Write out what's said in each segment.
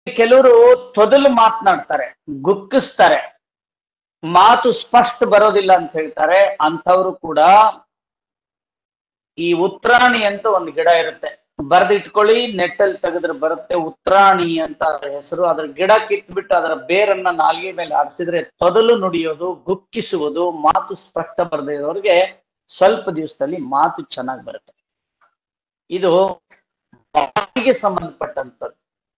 ಕೆಲವರು ತೊದಲು ಮಾತನಾಡ್ತಾರೆ ಗುಕ್ಕಿಸ್ತಾರೆ ಮಾತು ಸ್ಪಷ್ಟ ಬರೋದಿಲ್ಲ ಅಂತ ಹೇಳ್ತಾರೆ ಅಂಥವ್ರು ಕೂಡ ಈ ಉತ್ರಾಣಿ ಅಂತ ಒಂದು ಗಿಡ ಇರುತ್ತೆ ಬರ್ದಿಟ್ಕೊಳ್ಳಿ ನೆಟ್ಟಲ್ಲಿ ತೆಗೆದ್ರೆ ಬರುತ್ತೆ ಉತ್ರಾಣಿ ಅಂತ ಅದ್ರ ಹೆಸರು ಅದ್ರ ಗಿಡ ಕಿತ್ಬಿಟ್ಟು ಅದರ ಬೇರನ್ನ ನಾಲ್ಗೆ ಮೇಲೆ ಆಡಿಸಿದ್ರೆ ತೊದಲು ನುಡಿಯೋದು ಗುಕ್ಕಿಸುವುದು ಮಾತು ಸ್ಪಷ್ಟ ಬರದೇ ಇರೋರಿಗೆ ಸ್ವಲ್ಪ ದಿವಸದಲ್ಲಿ ಮಾತು ಚೆನ್ನಾಗಿ ಬರುತ್ತೆ ಇದು ಬಾಯಿಗೆ ಸಂಬಂಧಪಟ್ಟಂತದ್ದು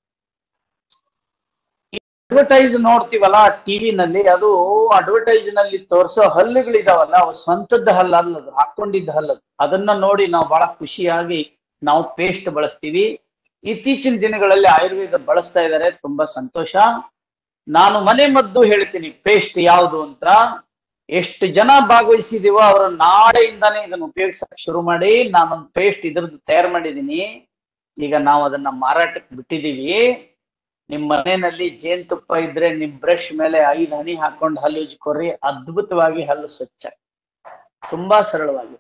ಅಡ್ವರ್ಟೈಸ್ ನೋಡ್ತೀವಲ್ಲ ಟಿವಿನಲ್ಲಿ ಅದು ಅಡ್ವರ್ಟೈಸ್ ನಲ್ಲಿ ತೋರಿಸೋ ಹಲ್ಲುಗಳಿದಾವಲ್ಲ ಅವು ಸ್ವಂತದ ಹಲ್ಲ ಅಲ್ಲ ಅದು ಹಾಕೊಂಡಿದ್ದ ಹಲ್ಲ ಅದು. ಅದನ್ನ ನೋಡಿ ನಾವು ಬಹಳ ಖುಷಿಯಾಗಿ ನಾವು ಪೇಸ್ಟ್ ಬಳಸ್ತೀವಿ ಇತ್ತೀಚಿನ ದಿನಗಳಲ್ಲಿ ಆಯುರ್ವೇದ ಬಳಸ್ತಾ ಇದ್ದಾರೆ ತುಂಬಾ ಸಂತೋಷ ನಾನು ಮನೆ ಮದ್ದು ಹೇಳ್ತೀನಿ ಪೇಸ್ಟ್ ಯಾವುದು ಅಂತ ಎಷ್ಟು ಜನ ಭಾಗವಹಿಸಿದೀವೋ ಅವರ ನಾಳೆಯಿಂದಾನೇ ಇದನ್ನು ಉಪಯೋಗಿಸಕ್ ಶುರು ಮಾಡಿ ನಾನೊಂದು ಪೇಸ್ಟ್ ಇದ್ರದ್ದು ತಯಾರು ಮಾಡಿದೀನಿ ಈಗ ನಾವು ಅದನ್ನ ಮಾರಾಟಕ್ಕೆ ಬಿಟ್ಟಿದೀವಿ ನಿಮ್ ಮನೆಯಲ್ಲಿ ಜೇನುತುಪ್ಪ ಇದ್ರೆ ನಿಮ್ ಬ್ರಷ್ ಮೇಲೆ ಐದು ಹನಿ ಹಾಕೊಂಡು ಹಲ್ಲು ಉಜ್ಕೊರಿ ಅದ್ಭುತವಾಗಿ ಹಲ್ಲು ಸ್ವಚ್ಛ ತುಂಬಾ ಸರಳವಾಗಿ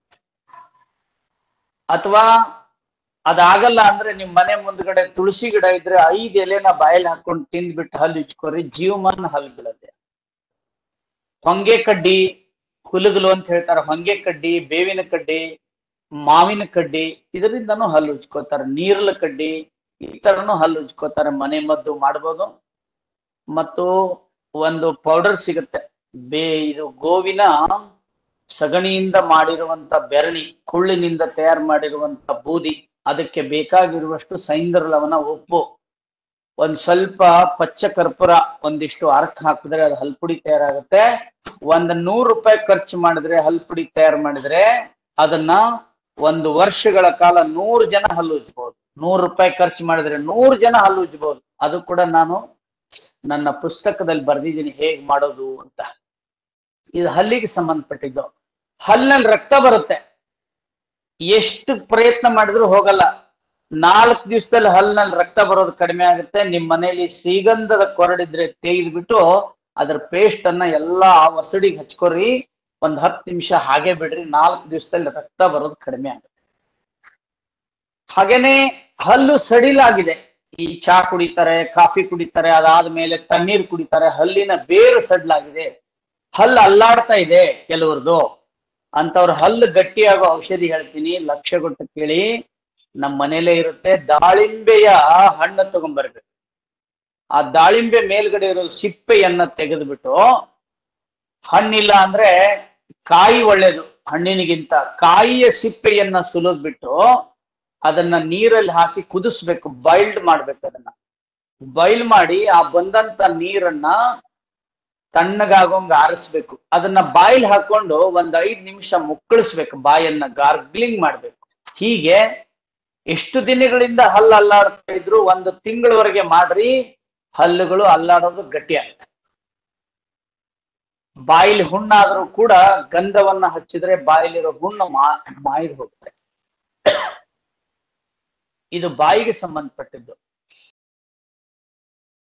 ಅಥವಾ ಅದಾಗಲ್ಲ ಅಂದ್ರೆ ನಿಮ್ ಮನೆ ಮುಂದ್ಗಡೆ ತುಳಸಿ ಗಿಡ ಇದ್ರೆ ಐದು ಎಲೆನ ಬಾಯಲ್ಲಿ ಹಾಕೊಂಡು ತಿಂದ್ಬಿಟ್ಟು ಹಲ್ಲು ಉಜ್ಕೊರಿ ಜೀವಮಾನ ಹಲ್ಲು ಬೀಳತ್ತೆ ಹೊಂಗೆ ಕಡ್ಡಿ ಹುಲುಗಲು ಅಂತ ಹೇಳ್ತಾರೆ ಹೊಂಗೆ ಕಡ್ಡಿ ಬೇವಿನ ಕಡ್ಡಿ ಮಾವಿನ ಕಡ್ಡಿ ಇದರಿಂದನೂ ಹಲ್ಲು ಉಜ್ಕೋತಾರೆ ನೀರಲ ಕಡ್ಡಿ ಈ ತರನು ಹಲ್ಲು ಉಜ್ಕೋತಾರೆ ಮನೆ ಮದ್ದು ಮಾಡ್ಬೋದು ಮತ್ತು ಒಂದು ಪೌಡರ್ ಸಿಗುತ್ತೆ ಬೇ ಇದು ಗೋವಿನ ಸಗಣಿಯಿಂದ ಮಾಡಿರುವಂತ ಬೆರಣಿ ಕುಳ್ಳಿನಿಂದ ತಯಾರು ಮಾಡಿರುವಂತ ಬೂದಿ ಅದಕ್ಕೆ ಬೇಕಾಗಿರುವಷ್ಟು ಸೈಂದರ್ಲವನ ಉಪ್ಪು ಒಂದ್ ಸ್ವಲ್ಪ ಪಚ್ಚ ಕರ್ಪೂರ ಒಂದಿಷ್ಟು ಅರ್ಕ್ ಹಾಕಿದ್ರೆ ಅದು ಹಲ್ಪುಡಿ ತಯಾರಾಗುತ್ತೆ ಒಂದ್ ನೂರು ರೂಪಾಯಿ ಖರ್ಚು ಮಾಡಿದ್ರೆ ಹಲ್ಪುಡಿ ತಯಾರು ಮಾಡಿದ್ರೆ ಅದನ್ನ ಒಂದು ವರ್ಷಗಳ ಕಾಲ ನೂರು ಜನ ಹಲ್ಲು ಉಜ್ಬೋದು ನೂರು ರೂಪಾಯಿ ಖರ್ಚು ಮಾಡಿದ್ರೆ ನೂರು ಜನ ಹಲ್ಲು ಉಜ್ಬೋದು ಅದು ಕೂಡ ನಾನು ನನ್ನ ಪುಸ್ತಕದಲ್ಲಿ ಬರ್ದಿದ್ದೀನಿ ಹೇಗ್ ಮಾಡೋದು ಅಂತ ಇದು ಹಲ್ಲಿಗೆ ಸಂಬಂಧಪಟ್ಟಿದ್ದು ಹಲ್ಲಿನಲ್ಲಿ ರಕ್ತ ಬರುತ್ತೆ ಎಷ್ಟು ಪ್ರಯತ್ನ ಮಾಡಿದ್ರು ಹೋಗಲ್ಲ ನಾಲ್ಕು ದಿವಸದಲ್ಲಿ ಹಲ್ಲಿನಲ್ಲಿ ರಕ್ತ ಬರೋದು ಕಡಿಮೆ ಆಗುತ್ತೆ ನಿಮ್ ಮನೆಯಲ್ಲಿ ಶ್ರೀಗಂಧದ ಕೊರಡಿದ್ರೆ ತೆಗೆದ್ಬಿಟ್ಟು ಅದ್ರ ಪೇಸ್ಟ್ ಅನ್ನ ಎಲ್ಲಾ ಒಸಡಿಗೆ ಹಚ್ಕೊರಿ ಒಂದ್ ಹತ್ತು ನಿಮಿಷ ಹಾಗೆ ಬಿಡ್ರಿ ನಾಲ್ಕು ದಿವಸದಲ್ಲಿ ರಕ್ತ ಬರೋದು ಕಡಿಮೆ ಆಗುತ್ತೆ ಹಾಗೇನೆ ಹಲ್ಲು ಸಡಿಲಾಗಿದೆ ಈ ಚಾ ಕುಡಿತಾರೆ ಕಾಫಿ ಕುಡಿತಾರೆ ಅದಾದ್ಮೇಲೆ ತಣ್ಣೀರ್ ಕುಡಿತಾರೆ ಹಲ್ಲಿನ ಬೇರು ಸಡ್ಲಾಗಿದೆ ಹಲ್ಲು ಅಲ್ಲಾಡ್ತಾ ಇದೆ ಕೆಲವ್ರದ್ದು ಅಂತವ್ರ ಹಲ್ಲು ಗಟ್ಟಿಯಾಗೋ ಔಷಧಿ ಹೇಳ್ತೀನಿ ಲಕ್ಷ್ಯ ಕೊಟ್ಟು ಕೇಳಿ ನಮ್ಮ ಮನೇಲೇ ಇರುತ್ತೆ ದಾಳಿಂಬೆಯ ಹಣ್ಣು ತಗೊಂಡ್ಬರ್ಬೇಕು ಆ ದಾಳಿಂಬೆ ಮೇಲ್ಗಡೆ ಇರೋ ಸಿಪ್ಪೆಯನ್ನ ತೆಗೆದ್ಬಿಟ್ಟು ಹಣ್ಣಿಲ್ಲ ಅಂದ್ರೆ ಕಾಯಿ ಒಳ್ಳೇದು ಹಣ್ಣಿನಿಗಿಂತ ಕಾಯಿಯ ಸಿಪ್ಪೆಯನ್ನ ಸುಲಿದ್ಬಿಟ್ಟು ಅದನ್ನ ನೀರಲ್ಲಿ ಹಾಕಿ ಕುದಿಸ್ಬೇಕು ಬಾಯ್ಲ್ಡ್ ಮಾಡ್ಬೇಕು ಅದನ್ನ ಬಾಯ್ಲ್ ಮಾಡಿ ಆ ಬಂದಂತ ನೀರನ್ನ ತಣ್ಣಗಾಗೋಂಗ ಆರಿಸ್ಬೇಕು ಅದನ್ನ ಬಾಯಿಲ್ ಹಾಕೊಂಡು ಒಂದ್ ಐದ್ ನಿಮಿಷ ಮುಕ್ಕಳಿಸ್ಬೇಕು ಬಾಯನ್ನ ಗಾರ್ಗ್ಲಿಂಗ್ ಮಾಡ್ಬೇಕು ಹೀಗೆ ಎಷ್ಟು ದಿನಗಳಿಂದ ಹಲ್ಲು ಅಲ್ಲಾಡ್ತಾ ಇದ್ರು ಒಂದು ತಿಂಗಳವರೆಗೆ ಮಾಡ್ರಿ ಹಲ್ಲುಗಳು ಅಲ್ಲಾಡೋದು ಗಟ್ಟಿ ಆಗುತ್ತೆ ಬಾಯಿಲಿ ಹುಣ್ಣಾದ್ರೂ ಕೂಡ ಗಂಧವನ್ನ ಹಚ್ಚಿದ್ರೆ ಬಾಯಿಲಿರೋ ಹುಣ್ಣು ಮಾ ಮಾಯ್ದು ಹೋಗುತ್ತೆ ಇದು ಬಾಯಿಗೆ ಸಂಬಂಧಪಟ್ಟಿದ್ದು